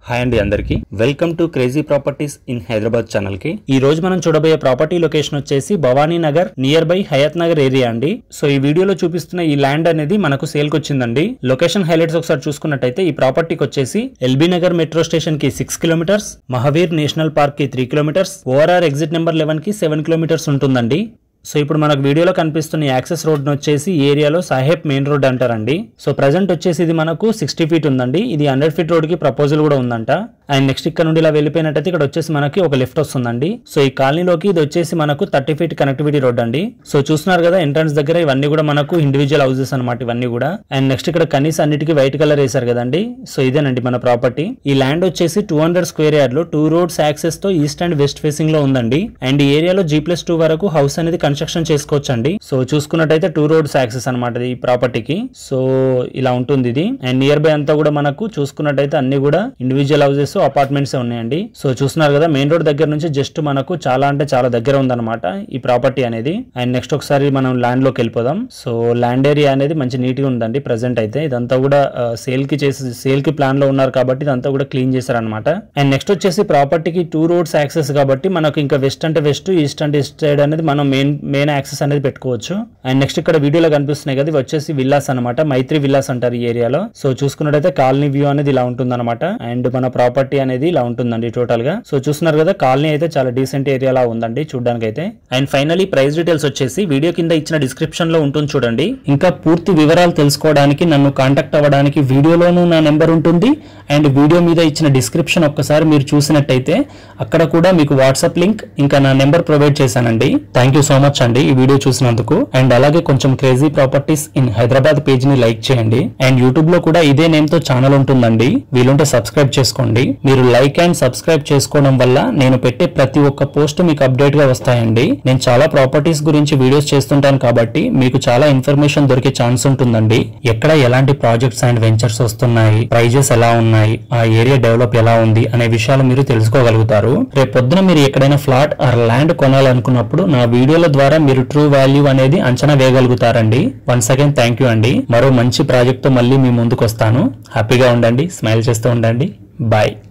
hi అండి అందరికి welcome to crazy properties in Hyderabad channel కి ఈ రోజు మనం చూడబోయే ప్రాపర్టీ లొకేషన్ వచ్చేసి Bhavani Nagar near by Hayat Nagar area అండి సో ఈ వీడియోలో చూపిస్తున్న ఈ ల్యాండ్ అనేది మనకు సేల్ కి వచ్చిందండి లొకేషన్ హైలైట్స్ ఒకసారి చూసుకున్నట్టయితే ఈ ప్రాపర్టీకి వచ్చేసి ఎల్బీ నగర్ మెట్రో స్టేషన్ కి six kilometres Mahavir national park కి three kilometres ORR exit number eleven కి సెవెన్ కిలోమీటర్స్ ఉంటుందండి సో ఇప్పుడు మనకు వీడియోలో కనిపిస్తున్న ఈ యాక్సెస్ రోడ్ వచ్చేసి ఈ ఏరియాలో సాహెబ్ మెయిన్ రోడ్ అంటారండి సో ప్రజెంట్ వచ్చేసి ఇది మనకు సిక్స్టీ ఫీట్ ఉందండి ఇది హండ్రెడ్ ఫీట్ రోడ్ కి ప్రపోజల్ కూడా ఉందంట అండ్ నెక్స్ట్ ఇక్కడ నుండి ఇలా వెళ్ళిపోయినట్టయితే ఇక్కడ వచ్చేసి మనకి ఒక లిఫ్ట్ వస్తుందండి సో ఈ కాలనీలోకి ఇది వచ్చేసి మనకు థర్టీ ఫీట్ కనెక్టివిటీ రోడ్ అండి సో చూస్తున్నారు కదా ఎంట్రన్స్ దగ్గర ఇవన్నీ కూడా మనకు ఇండివిజువల్ హౌసెస్ అనమాట ఇవన్నీ కూడా అండ్ నెక్స్ట్ ఇక్కడ కనీస్ అన్నిటికీ వైట్ కలర్ వేశారు కదండి సో ఇదేనండి మన ప్రాపర్టీ ఈ ల్యాండ్ వచ్చేసి టూ హండ్రెడ్ స్క్వేర్ యార్డ్ లో టూ రోడ్స్ యాక్సెస్ తో ఈస్ట్ అండ్ వెస్ట్ ఫేసింగ్ లో ఉందండి అండ్ ఈ ఏరియాలో జీ ప్లస్ టూ వరకు హౌస్ అనేది కన్స్ట్రక్షన్ చేసుకోవచ్చు అండి సో చూసుకున్నట్టయితే టూ రోడ్స్ యాక్సెస్ అనమాట ఈ ప్రాపర్టీకి సో ఇలా ఉంటుంది ఇది అండ్ నియర్ బై అంతా కూడా మనకు చూసుకున్నట్టయితే అన్ని కూడా ఇండివిజువల్ హౌసెస్ అపార్ట్మెంట్స్ ఉన్నాయండి సో చూస్తున్నారు కదా మెయిన్ రోడ్ దగ్గర నుంచి జస్ట్ మనకు చాలా అంటే చాలా దగ్గర ఉందన్నమాట ఈ ప్రాపర్టీ అనేది అండ్ నెక్స్ట్ ఒకసారి మనం ల్యాండ్ లోకి వెళ్ళిపోదాం సో ల్యాండ్ ఏరియా అనేది మంచి నీట్ గా ఉందండి ప్రెసెంట్ అయితే ఇదంతా కూడా సేల్ కి చేసి సేల్ కి ప్లాన్ లో ఉన్నారు కాబట్టి ఇదంతా కూడా క్లీన్ చేశారనమాట అండ్ నెక్స్ట్ వచ్చేసి ప్రాపర్టీకి టూ రోడ్స్ యాక్సెస్ కాబట్టి మనకు ఇంకా వెస్ట్ అంటే వెస్ట్ ఈస్ట్ అంటే ఈస్ట్ సైడ్ అనేది మనం మెయిన్ మెయిన్ యాక్సెస్ అనేది పెట్టుకోవచ్చు అండ్ నెక్స్ట్ ఇక్కడ వీడియోలో కనిపిస్తున్నాయి కదా ఇవి వచ్చేసి విల్లాస్ అనమాట మైత్రి విల్లాస్ అంటారు ఈ ఏరియాలో సో చూసుకున్నట్టయితే కాలనీ వ్యూ అనేది ఇలా ఉంటుంది అనమాట అండ్ మన ప్రాపర్టీ అనేది ఇలా ఉంటుందండి టోటల్ గా సో చూస్తున్నారు కదా కాలనీ అయితే చాలా డీసెంట్ ఏరియా లా ఉందండి చూడడానికి అయితే అండ్ ఫైనలీ ప్రైస్ డీటెయిల్స్ వచ్చేసి వీడియో కింద ఇచ్చిన డిస్క్రిప్షన్ లో ఉంటుంది చూడండి ఇంకా పూర్తి వివరాలు తెలుసుకోవడానికి నన్ను కాంటాక్ట్ అవ్వడానికి వీడియోలోనూ నా నెంబర్ ఉంటుంది అండ్ వీడియో మీద ఇచ్చిన డిస్క్రిప్షన్ ఒక్కసారి మీరు చూసినట్టయితే అక్కడ కూడా మీకు వాట్సాప్ లింక్ ఇంకా నా నెంబర్ ప్రొవైడ్ చేశానండి థ్యాంక్ యూ సో మచ్ అండి ఈ వీడియో చూసినందుకు అండ్ అలాగే కొంచెం crazy properties in Hyderabad page ని లైక్ చేయండి అండ్ యూట్యూబ్ లో కూడా ఇదే నేమ్ తో ఛానల్ ఉంటుందండి వీలుంటే సబ్స్క్రైబ్ చేసుకోండి మీరు లైక్ అండ్ సబ్స్క్రైబ్ చేసుకోవడం వల్ల నేను పెట్టే ప్రతి ఒక్క పోస్ట్ మీకు అప్డేట్ గా వస్తాయండి నేను చాలా ప్రాపర్టీస్ గురించి వీడియోస్ చేస్తుంటాను కాబట్టి మీకు చాలా ఇన్ఫర్మేషన్ దొరికే ఛాన్స్ ఉంటుందండి ఎక్కడ ఎలాంటి ప్రాజెక్ట్స్ అండ్ వెంచర్స్ వస్తున్నాయి ప్రైజెస్ ఎలా ఉన్నాయి ఆ ఏరియా డెవలప్ ఎలా ఉంది అనే విషయాలు మీరు తెలుసుకోగలుగుతారు రేపు పొద్దున మీరు ఎక్కడైనా ఫ్లాట్ ఆర్ ల్యాండ్ కొనాలనుకున్నప్పుడు నా వీడియోల ద్వారా మీరు ట్రూ వాల్యూ అనేది అంచనా వేయగలుగుతారండి వన్స్ అగైన్ థ్యాంక్ యూ అండి మరో మంచి ప్రాజెక్ట్ తో మళ్ళీ మీ ముందుకు వస్తాను హ్యాపీగా ఉండండి స్మైల్ చేస్తూ ఉండండి బాయ్